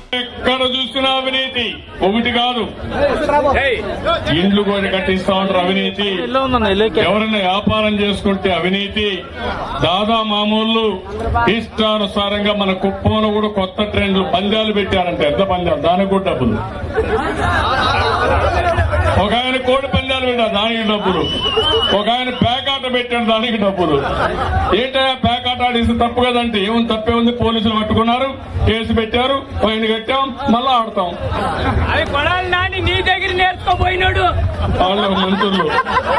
ఎక్కడ చూసినా అవినీతి ఒకటి కాదు ఇండ్లు కొని కట్టిస్తా ఉంటారు అవినీతి ఎవరైనా వ్యాపారం చేసుకుంటే అవినీతి దాదా మామూలు ఇష్టానుసారంగా మన కుప్పంలో కూడా కొత్త ట్రెండ్లు పందాలు పెట్టారంటే ఎంత పందాలు దానికి కూడా డబ్బులు ఒక ఆయన కోడి పందాలు పెట్టారు దానికి డబ్బులు ఒక ఆయన పేకాట పెట్టాడు దానికి డబ్బులు ఏంటయ్యా పేకాట ఆడిస్తే తప్పు కదంటే ఏముంది తప్పే ఉంది పోలీసులు పట్టుకున్నారు కేసు పెట్టారు పైన కట్టాం మళ్ళా ఆడతాం అవి కొడాలి నాని నీ దగ్గర నేర్చుకోపోయినాడు వాళ్ళు మంత్రులు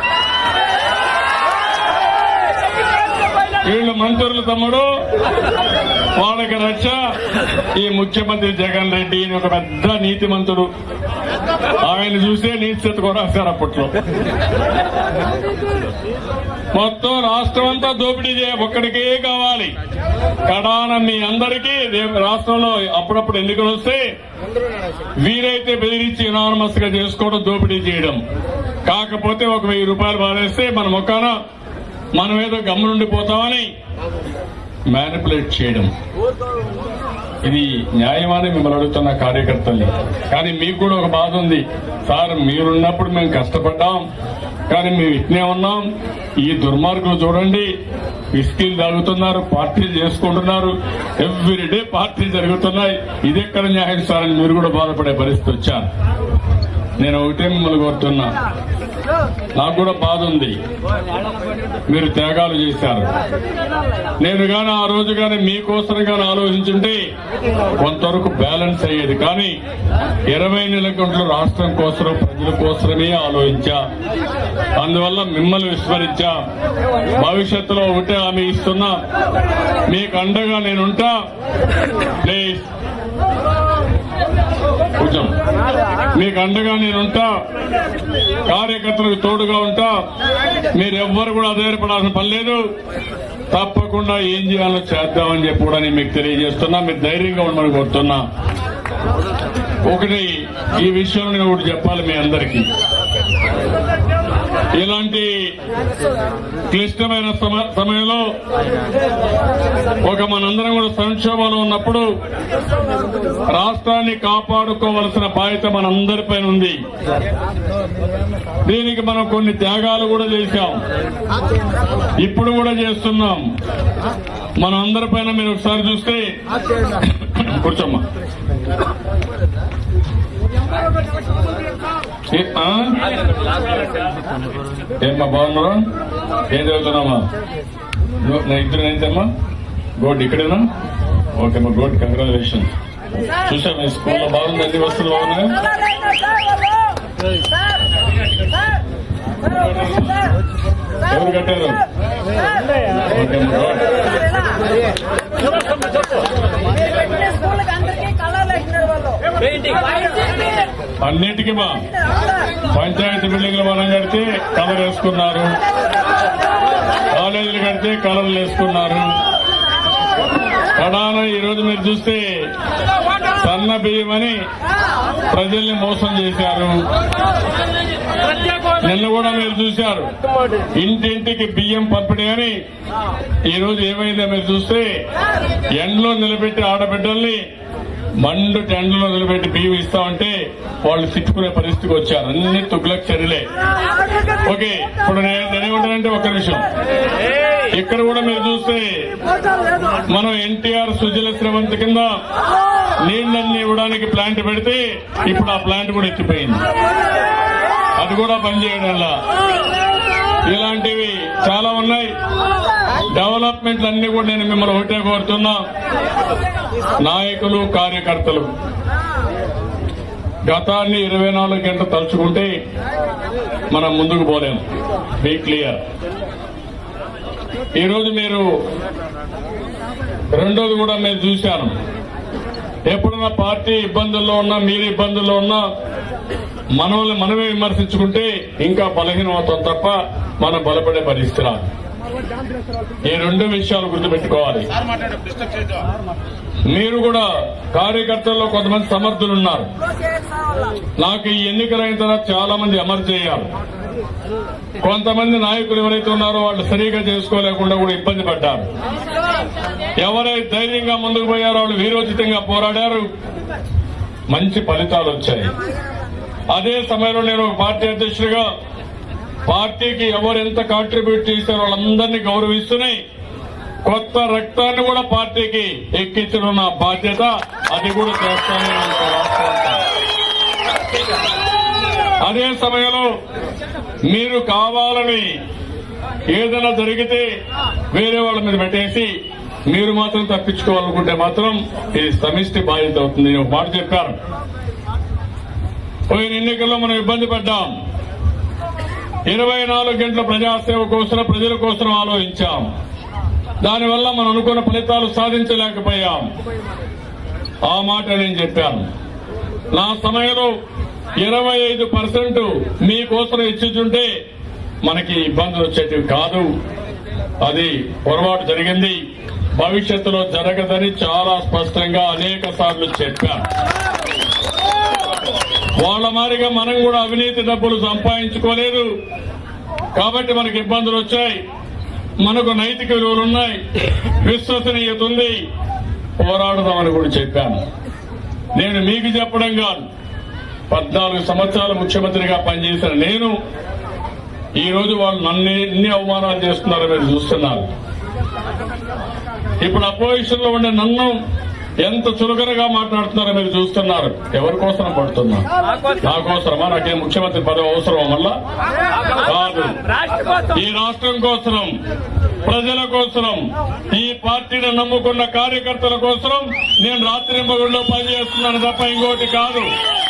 వీళ్ళు మంత్రులు తమ్ముడు వాళ్ళకి రక్ష ఈ ముఖ్యమంత్రి జగన్ రెడ్డి ఈయన ఒక పెద్ద నీతిమంతుడు ఆయన చూసే నీతి చెత్త కూడా రాశారు అప్పట్లో మొత్తం రాష్ట్రం అంతా దోపిడీ చేయ ఒక్కడికే కావాలి కడాన మీ అందరికీ రేపు రాష్ట్రంలో అప్పుడప్పుడు ఎన్నికలు వస్తే వీరైతే బెదిరించి ఎనానమస్ గా చేసుకోవడం దోపిడీ చేయడం కాకపోతే ఒక వెయ్యి రూపాయలు బాధేస్తే మన మొక్కన మనం ఏదో గమ్మునుండిపోతామని మ్యానిపులేట్ చేయడం ఇది న్యాయమని మిమ్మల్ని అడుగుతున్న కార్యకర్తల్ని కానీ మీకు కూడా ఒక బాధ ఉంది సార్ మీరున్నప్పుడు మేము కష్టపడ్డాం కానీ మేము ఇట్నే ఉన్నాం ఈ దుర్మార్గులు చూడండి విస్కీలు తాగుతున్నారు పార్టీలు చేసుకుంటున్నారు ఎవ్రీడే పార్టీలు జరుగుతున్నాయి ఇది ఎక్కడ న్యాయం సార్ అని మీరు కూడా బాధపడే పరిస్థితి వచ్చారు నేను ఒకటే మిమ్మల్ని కోరుతున్నా నాకు కూడా బాధ ఉంది మీరు త్యాగాలు చేశారు నేను గాని ఆ రోజు గాని మీకోసం గాని ఆలోచించుంటే కొంతవరకు బ్యాలెన్స్ అయ్యేది కానీ ఇరవై నెలల గంటలు రాష్ట్రం కోసం ప్రజల కోసమే ఆలోచించా అందువల్ల మిమ్మల్ని విస్మరించా భవిష్యత్తులో ఒకటే హామీ ఇస్తున్నా మీకు అండగా నేనుంటా ప్లీజ్ కూర్చో మీకు అండగా నేనుంటా కార్యకర్తలకు తోడుగా ఉంటా మీరెవ్వరు కూడా అధైర్యపడాల్సిన పని లేదు తప్పకుండా ఏం చేయాలో చేద్దామని చెప్పి కూడా నేను మీకు తెలియజేస్తున్నా మీరు ధైర్యంగా ఉండమని కోరుతున్నా ఒకటి ఈ విషయంలో నేను ఒకటి చెప్పాలి మీ అందరికీ ఇలాంటి క్లిష్టమైన సమ- సమయంలో ఒక మనందరం కూడా సంక్షోభంలో ఉన్నప్పుడు రాష్ట్రాన్ని కాపాడుకోవలసిన బాధ్యత మనందరిపైన ఉంది దీనికి మనం కొన్ని త్యాగాలు కూడా చేశాం ఇప్పుడు కూడా చేస్తున్నాం మన అందరిపైన మీరు ఒకసారి చూస్తే కూర్చోమ్మా ఏ- ఆ? ఏమ్మా బాగున్నారా ఏం చదువుతున్నామా నువ్వు- నా ఇద్దరు ఏంటమ్మా గోడ్ ఇక్కడేనా ఓకే మా గోడ్ కంగ్రాచులేషన్ చూసా మీ స్కూల్లో బాగుంది అన్ని వస్తువులు బాగున్నాయి ఎవరు కట్టారు ఓకే మా గోడ్ స్కూల్కి అందరికీ కలర్లు వేసినారు వాళ్ళు అన్నిటికీ మా పంచాయతీ బిల్డింగ్లు మనం కడితే కలర్ వేసుకున్నారు కాలేజీలు కడితే కలర్లు వేసుకున్నారు కడాన ఈ రోజు మీరు చూస్తే సన్న బియ్యం అని ప్రజల్ని మోసం చేశారు నిన్న కూడా మీరు చూశారు ఇంటింటికి బియ్యం పంపిణీ అని ఈ రోజు ఏమైందో మీరు చూస్తే ఎండలో నిలబెట్టి ఆడబిడ్డల్ని మండు టెండలో నిలబెట్టి బియ్యం ఇస్తామంటే వాళ్ళు సిట్టుకునే పరిస్థితికి వచ్చారు అన్ని తుగ్లక్ చర్యలే ఓకే ఇప్పుడు నేను నేనేమంటానంటే ఒక్క నిమిషం ఇక్కడ కూడా మీరు చూస్తే మనం ఎన్టీఆర్ సుజల శ్రవంత్ కింద నీళ్లన్నీ ఇవ్వడానికి ప్లాంట్ పెడితే ఇప్పుడు ఆ ప్లాంట్ కూడా ఎత్తిపోయింది అది కూడా పనిచేయడంలా ఇలాంటివి చాలా ఉన్నాయి డెవలప్మెంట్లు అన్ని కూడా నేను మిమ్మల్ని ఒకటే కోరుతున్నా నాయకులు కార్యకర్తలు గతాన్ని ఇరవై నాలుగు గంటలు తలుచుకుంటే మనం ముందుకు పోలేం బీ క్లియర్ ఈరోజు మీరు రెండోది కూడా నేను చూశాను ఎప్పుడన్నా పార్టీ ఇబ్బందుల్లో ఉన్నా మీరు ఇబ్బందుల్లో ఉన్నా మనల్ని మనమే విమర్శించుకుంటే ఇంకా బలహీనం అవుతాం తప్ప మనం బలపడే పరిస్థితి రాదు ఈ రెండు విషయాలు గుర్తుపెట్టుకోవాలి మీరు కూడా కార్యకర్తల్లో కొంతమంది సమర్థులు ఉన్నారు నాకు ఈ ఎన్నికలైన తర్వాత చాలా మంది అమలు చేయాలి కొంతమంది నాయకులు ఎవరైతే ఉన్నారో వాళ్ళు సరిగా చేసుకోలేకుండా కూడా ఇబ్బంది పడ్డారు ఎవరైతే ధైర్యంగా ముందుకు పోయారో వాళ్ళు వీరోచితంగా పోరాడారు మంచి ఫలితాలు వచ్చాయి అదే సమయంలో నేను ఒక పార్టీ అధ్యక్షుడిగా పార్టీకి ఎవరు ఎంత కాంట్రిబ్యూట్ చేశారో వాళ్ళందరినీ గౌరవిస్తూనే కొత్త రక్తాన్ని కూడా పార్టీకి ఎక్కించడం నా బాధ్యత అది కూడా చేస్తానని నేను ఇక్కడ రాస్తున్నాను. అదే సమయంలో మీరు కావాలని ఏదైనా జరిగితే వేరే వాళ్ళ మీద పెట్టేసి మీరు మాత్రం తప్పించుకోవాలనుకుంటే మాత్రం ఇది సమిష్టి బాధ్యత అవుతుంది నేను ఒక మాట చెప్పాను పోయిన ఎన్నికల్లో మనం ఇబ్బంది పడ్డాం ఇరవై నాలుగు గంటల ప్రజాసేవ కోసం ప్రజల కోసం ఆలోచించాం దానివల్ల మనం అనుకున్న ఫలితాలు సాధించలేకపోయాం ఆ మాట నేను చెప్పాను నా సమయంలో ఇరవై ఐదు పర్సెంట్ మీకోసం ఇచ్చుంటే మనకి ఇబ్బందులు వచ్చేటివి కాదు అది పొరపాటు జరిగింది భవిష్యత్తులో జరగదని చాలా స్పష్టంగా అనేక సార్లు చెప్పాను వాళ్ళ మారిగా మనం కూడా అవినీతి డబ్బులు సంపాదించుకోలేదు కాబట్టి మనకి ఇబ్బందులు వచ్చాయి మనకు నైతిక విలువలు ఉన్నాయి విశ్వసనీయత ఉంది పోరాడదామని కూడా చెప్పాను నేను మీకు చెప్పడం కాదు పద్నాలుగు సంవత్సరాలు ముఖ్యమంత్రిగా పనిచేసిన నేను ఈ రోజు వాళ్ళు నన్ను ఎన్ని అవమానాలు చేస్తున్నారో మీరు చూస్తున్నారు ఇప్పుడు అపోజిషన్ లో ఉండే నన్ను ఎంత చురుకనగా మాట్లాడుతున్నారో మీరు చూస్తున్నారు ఎవరి కోసం పడుతున్నా నా కోసమా నాకేం ముఖ్యమంత్రి పదవి అవసరమా మళ్ళా కాదు రాష్ట్ర కోసం ఈ రాష్ట్రం కోసం ప్రజల కోసం ఈ పార్టీని నమ్ముకున్న కార్యకర్తల కోసం నేను రాత్రి మగుళ్ళు పనిచేస్తున్నాను తప్ప ఇంకోటి కాదు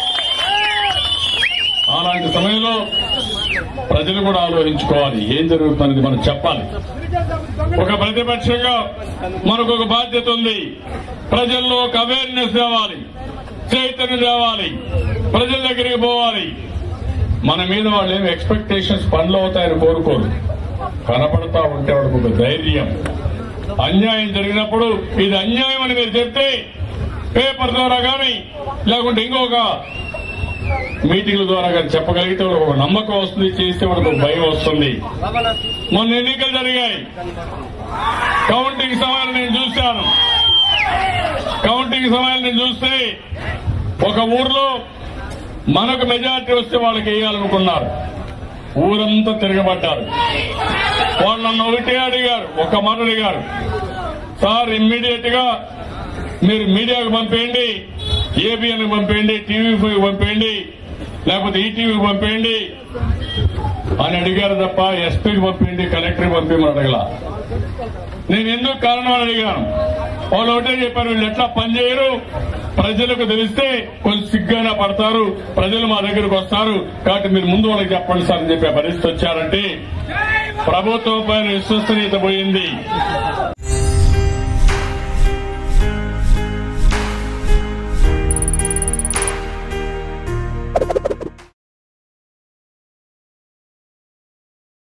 అలాంటి సమయంలో ప్రజలు కూడా ఆలోచించుకోవాలి ఏం జరుగుతున్నది మనం చెప్పాలి ఒక ప్రతిపక్షంగా మనకు ఒక బాధ్యత ఉంది ప్రజల్లో ఒక అవేర్నెస్ తేవాలి చైతన్యం తేవాలి ప్రజల దగ్గరికి పోవాలి మన మీద వాళ్ళు ఏమి ఎక్స్పెక్టేషన్స్ పనులు అవుతాయని కోరుకోరు కనపడతా ఉంటే వాళ్ళకు ఒక ధైర్యం అన్యాయం జరిగినప్పుడు ఇది అన్యాయం అని మీరు చెప్తే పేపర్ ద్వారా కానీ లేకుంటే ఇంకొక మీటింగ్ల ద్వారా కానీ చెప్పగలిగితే వాళ్ళకి ఒక నమ్మకం వస్తుంది చేస్తే వాళ్ళకి ఒక భయం వస్తుంది మొన్న ఎన్నికలు జరిగాయి కౌంటింగ్ సమయాలు నేను చూశాను కౌంటింగ్ సమయాలు నేను చూస్తే ఒక ఊర్లో మనకు మెజార్టీ వస్తే వాళ్ళకి వేయాలనుకున్నారు ఊరంతా తిరగబడ్డారు వాళ్ళు నన్ను ఒకటే అడిగారు ఒక మాట అడిగారు సార్ ఇమ్మీడియట్ గా మీరు మీడియాకు పంపేయండి ఏబిఎన్ పంపేయండి టీవీ పంపేయండి లేకపోతే ఈటీవీకి పంపేయండి అని అడిగారు తప్ప ఎస్పీకి పంపిండి కలెక్టర్కి పంపించమని అడగల నేను ఎందుకు కారణం అని అడిగాను వాళ్ళు ఒకటే చెప్పారు వీళ్ళు ఎట్లా పనిచేయరు ప్రజలకు తెలిస్తే కొంచెం సిగ్గానే పడతారు ప్రజలు మా దగ్గరకు వస్తారు కాబట్టి మీరు ముందు వాళ్ళకి చెప్పండి సార్ అని చెప్పే పరిస్థితి వచ్చారంటే ప్రభుత్వం పైన విశ్వసనీయత పోయింది